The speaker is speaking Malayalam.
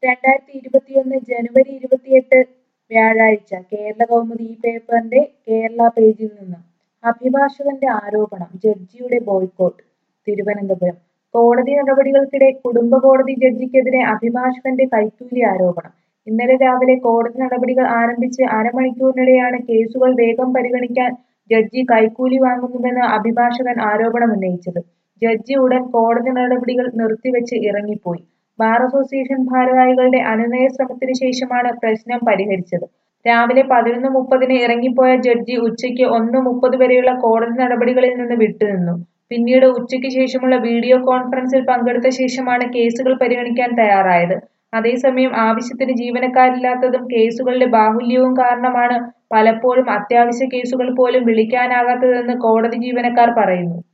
രണ്ടായിരത്തി ഇരുപത്തിയൊന്ന് ജനുവരി ഇരുപത്തിയെട്ട് വ്യാഴാഴ്ച കേരള കൗമുദി ഈ പേപ്പറിന്റെ കേരള പേജിൽ നിന്ന് അഭിഭാഷകന്റെ ആരോപണം ജഡ്ജിയുടെ ബോയ്ക്കോട്ട് തിരുവനന്തപുരം കോടതി നടപടികൾക്കിടെ കുടുംബ കോടതി ജഡ്ജിക്കെതിരെ അഭിഭാഷകന്റെ കൈക്കൂലി ആരോപണം ഇന്നലെ രാവിലെ കോടതി നടപടികൾ ആരംഭിച്ച് അരമണിക്കൂറിനിടെയാണ് കേസുകൾ വേഗം പരിഗണിക്കാൻ ജഡ്ജി കൈക്കൂലി വാങ്ങുന്നുവെന്ന് അഭിഭാഷകൻ ആരോപണമുന്നയിച്ചത് ജഡ്ജി ഉടൻ കോടതി നടപടികൾ നിർത്തിവെച്ച് ഇറങ്ങിപ്പോയി ബാർ അസോസിയേഷൻ ഭാരവാഹികളുടെ അനുനയ ശ്രമത്തിന് ശേഷമാണ് പ്രശ്നം പരിഹരിച്ചത് രാവിലെ പതിനൊന്ന് മുപ്പതിന് ഇറങ്ങിപ്പോയ ജഡ്ജി ഉച്ചയ്ക്ക് ഒന്ന് മുപ്പത് വരെയുള്ള കോടതി നടപടികളിൽ നിന്ന് വിട്ടുനിന്നു പിന്നീട് ഉച്ചയ്ക്ക് ശേഷമുള്ള വീഡിയോ കോൺഫറൻസിൽ പങ്കെടുത്ത ശേഷമാണ് കേസുകൾ പരിഗണിക്കാൻ തയ്യാറായത് അതേസമയം ആവശ്യത്തിന് ജീവനക്കാരില്ലാത്തതും കേസുകളുടെ ബാഹുല്യവും കാരണമാണ് പലപ്പോഴും അത്യാവശ്യ കേസുകൾ പോലും വിളിക്കാനാകാത്തതെന്ന് കോടതി ജീവനക്കാർ പറയുന്നു